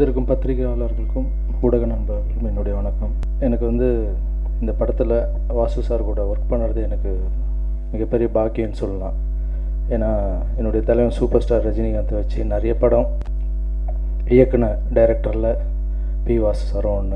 வந்திருக்கும் பத்திரிகையாளர்களுக்கும் ஊடக நண்பர்களுக்கும் என்னுடைய வணக்கம் எனக்கு வந்து இந்த படத்தில் வாசு சார் கூட ஒர்க் பண்ணுறது எனக்கு மிகப்பெரிய பாக்கியம்னு சொல்லலாம் ஏன்னா என்னுடைய தலைவன் சூப்பர் ஸ்டார் ரஜினிகாந்தை வச்சு நிறைய படம் இயக்குன டைரக்டரில் பி வாசு சாரும் ஒன்று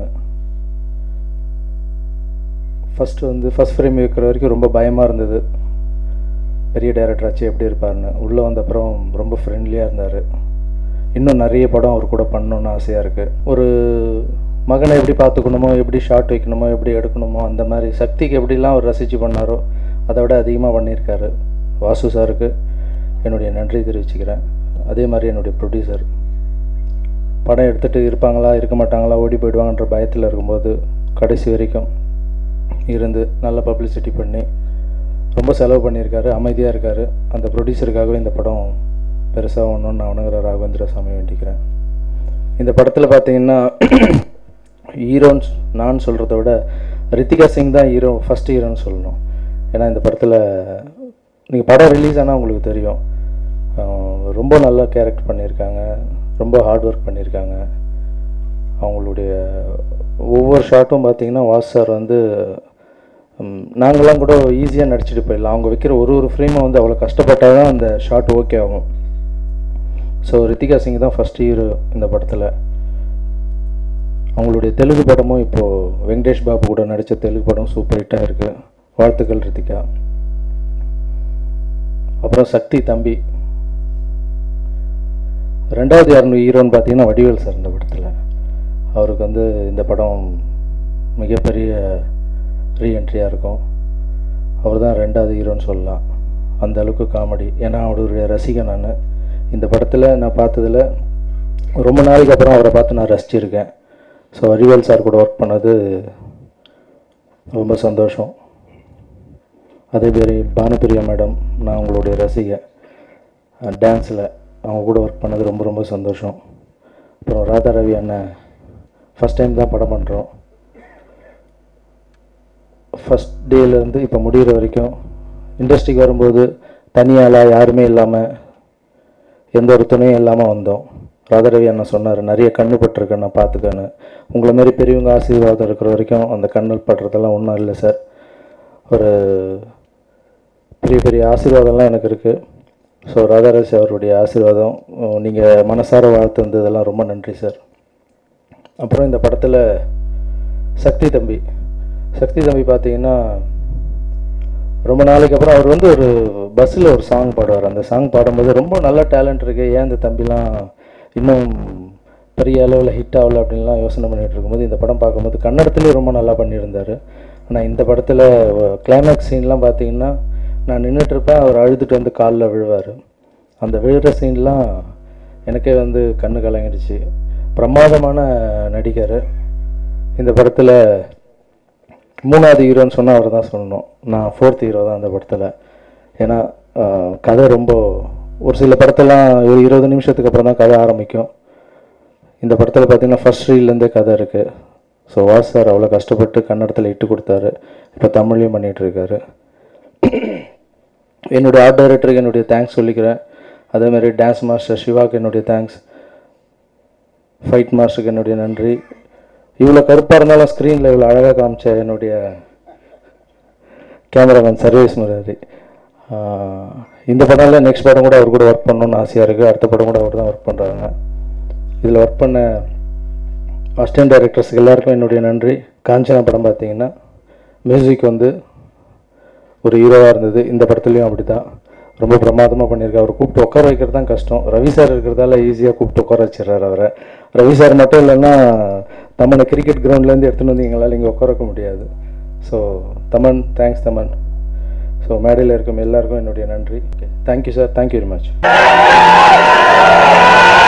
ஃபஸ்ட்டு வந்து ஃபஸ்ட் ஃப்ரேம் வைக்கிற வரைக்கும் ரொம்ப பயமாக இருந்தது பெரிய டைரக்டர் ஆச்சு எப்படி இருப்பார்னு உள்ளே வந்த அப்புறம் ரொம்ப ஃப்ரெண்ட்லியாக இருந்தார் இன்னும் நிறைய படம் அவர் கூட பண்ணணுன்னு ஆசையாக இருக்குது ஒரு மகனை எப்படி பார்த்துக்கணுமோ எப்படி ஷாட் வைக்கணுமோ எப்படி எடுக்கணுமோ அந்த மாதிரி சக்திக்கு எப்படிலாம் அவர் ரசித்து பண்ணாரோ அதை விட அதிகமாக பண்ணியிருக்காரு வாசு சாருக்கு என்னுடைய நன்றி தெரிவிச்சுக்கிறேன் அதே மாதிரி என்னுடைய ப்ரொடியூசர் படம் எடுத்துகிட்டு இருப்பாங்களா இருக்க மாட்டாங்களா ஓடி போயிடுவாங்கன்ற பயத்தில் இருக்கும்போது கடைசி வரைக்கும் இருந்து நல்ல பப்ளிசிட்டி பண்ணி ரொம்ப செலவு பண்ணியிருக்காரு அமைதியாக இருக்கார் அந்த ப்ரொடியூசருக்காகவே இந்த படம் பெருசாக ஒன்றுன்னு நான் வணங்குற ராகவேந்திர சாமி வேண்டிக்கிறேன் இந்த படத்தில் பார்த்தீங்கன்னா ஹீரோன்ஸ் நான் சொல்கிறத விட ரித்திகா சிங் தான் ஹீரோ ஃபஸ்ட் ஹீரோன்னு சொல்லணும் ஏன்னா இந்த படத்தில் நீங்கள் படம் ரிலீஸ் ஆனால் உங்களுக்கு தெரியும் ஆஹ் ரொம்ப நல்லா கேரக்டர் பண்ணியிருக்காங்க ரொம்ப ஹார்ட் ஒர்க் பண்ணியிருக்காங்க அவங்களுடைய ஒவ்வொரு ஷாட்டும் பார்த்தீங்கன்னா வாஸ் சார் வந்து ம், நாங்களாம் கூட ஈஸியாக நடிச்சிட்டு போயிடலாம் அவங்க வைக்கிற ஒரு ஒரு ஃப்ரேமும் வந்து அவ்வளோ கஷ்டப்பட்டால் தான் அந்த ஷாட் ஓகே ஆகும் ஸோ ரித்திகா சிங் தான் ஃபஸ்ட் ஹீரோ இந்த படத்தில் அவங்களுடைய தெலுங்கு படமும் இப்போது வெங்கடேஷ் பாபு கூட நடித்த தெலுங்கு படம் சூப்பர் ஹிட்டாக இருக்குது வாழ்த்துக்கள் ரித்திகா அப்புறம் சக்தி தம்பி ரெண்டாவது யாருன்னு ஹீரோன்னு பார்த்தீங்கன்னா வடிவேல் சார் இந்த படத்தில் அவருக்கு வந்து இந்த படம் மிகப்பெரிய ரீஎன்ட்ரியாக இருக்கும் அவர் தான் ரெண்டாவது ஹீரோன்னு சொல்லலாம் அந்த அளவுக்கு காமெடி ஏன்னா அவருடைய ரசிகன் நான் இந்த படத்தில் நான் பார்த்ததில் ரொம்ப நாளைக்கு அப்புறம் அவரை பார்த்து நான் ரசிச்சிருக்கேன் ஸோ வடிவேல் சார் கூட ஒர்க் பண்ணது ரொம்ப சந்தோஷம் அதே மாதிரி பானுபிரியா மேடம் நான் உங்களுடைய ரசிகை டான்ஸில் அவங்க கூட ஒர்க் பண்ணது ரொம்ப ரொம்ப சந்தோஷம் அப்புறம் ராதா ரவி அண்ணன் ஃபஸ்ட் டைம் தான் படம் பண்ணுறோம் ஃபஸ்ட் டேலேருந்து இப்போ முடிகிற வரைக்கும் இண்டஸ்ட்ரிக்கு வரும்போது தனியாளாக யாருமே இல்லாமல் எந்த ஒரு துணையும் இல்லாமல் வந்தோம் ராதாரவி அண்ணன் சொன்னார் நிறைய கண்ணு பட்டிருக்கேன் நான் பார்த்துக்கன்னு உங்களை மாரி பெரியவங்க ஆசீர்வாதம் இருக்கிற வரைக்கும் அந்த கண்ணு படுறதெல்லாம் ஒன்றும் இல்லை சார் ஒரு பெரிய பெரிய ஆசீர்வாதம்லாம் எனக்கு இருக்குது ஸோ ராதாராஜ் அவருடைய ஆசீர்வாதம் நீங்கள் மனசார வாழ்த்து வந்ததெல்லாம் ரொம்ப நன்றி சார் அப்புறம் இந்த படத்தில் சக்தி தம்பி சக்தி தம்பி பார்த்தீங்கன்னா ரொம்ப நாளைக்கு அப்புறம் அவர் வந்து ஒரு பஸ்ஸில் ஒரு சாங் பாடுவார் அந்த சாங் பாடும்போது ரொம்ப நல்ல டேலண்ட் இருக்கு ஏன் இந்த தம்பிலாம் இன்னும் பெரிய அளவில் ஹிட் ஆகல அப்படின்லாம் யோசனை பண்ணிட்டு இருக்கும்போது இந்த படம் பார்க்கும்போது கன்னடத்துலேயும் ரொம்ப நல்லா பண்ணியிருந்தார் ஆனால் இந்த படத்தில் கிளைமேக்ஸ் சீன்லாம் பார்த்தீங்கன்னா நான் நின்றுட்டு இருப்பேன் அவர் அழுதுட்டு வந்து காலில் விழுவார் அந்த விழுற சீன்லாம் எனக்கே வந்து கண்ணு கலங்கிடுச்சு பிரமாதமான நடிகர் இந்த படத்தில் மூணாவது ஹீரோன்னு சொன்னால் அவர் தான் சொல்லணும் நான் ஃபோர்த் ஹீரோ தான் அந்த படத்தில் ஏன்னா ஆஹ், கதை ரொம்ப ஒரு சில படத்தெல்லாம் ஒரு இருபது நிமிஷத்துக்கு அப்புறம் தான் கதை ஆரம்பிக்கும் இந்த படத்தில் பார்த்தீங்கன்னா ஃபர்ஸ்ட் ரீல்லேருந்தே கதை இருக்குது ஸோ வாஸ் சார் அவ்வளோ கஷ்டப்பட்டு கன்னடத்தில் இட்டு கொடுத்தாரு இப்போ தமிழ்லையும் பண்ணிகிட்டு இருக்காரு என்னுடைய ஆர்ட் டைரக்டருக்கு என்னுடைய தேங்க்ஸ் சொல்லிக்கிறேன் அதே மாதிரி டான்ஸ் மாஸ்டர் சிவாக்கு என்னுடைய தேங்க்ஸ் ஃபைட் மாஸ்டருக்கு என்னுடைய நன்றி இவ்வளோ கருப்பாக இருந்தாலும் ஸ்க்ரீனில் இவ்வளோ அழகாக காமிச்ச என்னுடைய கேமராமேன் சர்வீஸ் முராரி ஆஹ் இந்த படம்ல நெக்ஸ்ட் படம் கூட அவர் கூட ஒர்க் பண்ணணும்னு ஆசையாக இருக்குது அடுத்த படம் கூட அவர் தான் ஒர்க் பண்ணுறாங்க இதில் ஒர்க் பண்ண அசிஸ்டன்ட் டைரக்டர்ஸ்க்கு எல்லாருக்கும் என்னுடைய நன்றி காஞ்சனா படம் பார்த்தீங்கன்னா மியூசிக் வந்து ஒரு ஹீரோவாக இருந்தது இந்த படத்துலையும் அப்படி தான் ரொம்ப பிரமாதமாக பண்ணியிருக்காரு அவர் கூப்பிட்டு உட்கார வைக்கிறது தான் கஷ்டம் ரவி சார் இருக்கிறதால ஈஸியாக கூப்பிட்டு உட்கார வச்சிடுறாரு அவரை ரவி சார் மட்டும் இல்லைன்னா தமனை கிரிக்கெட் கிரவுண்ட்லேருந்து எடுத்துன்னு வந்து எங்களால் இங்கே உட்கார வைக்க முடியாது so Thaman thanks Thaman so மேடையில் இருக்கும் எல்லாருக்கும் என்னுடைய நன்றி thank you sir thank you very much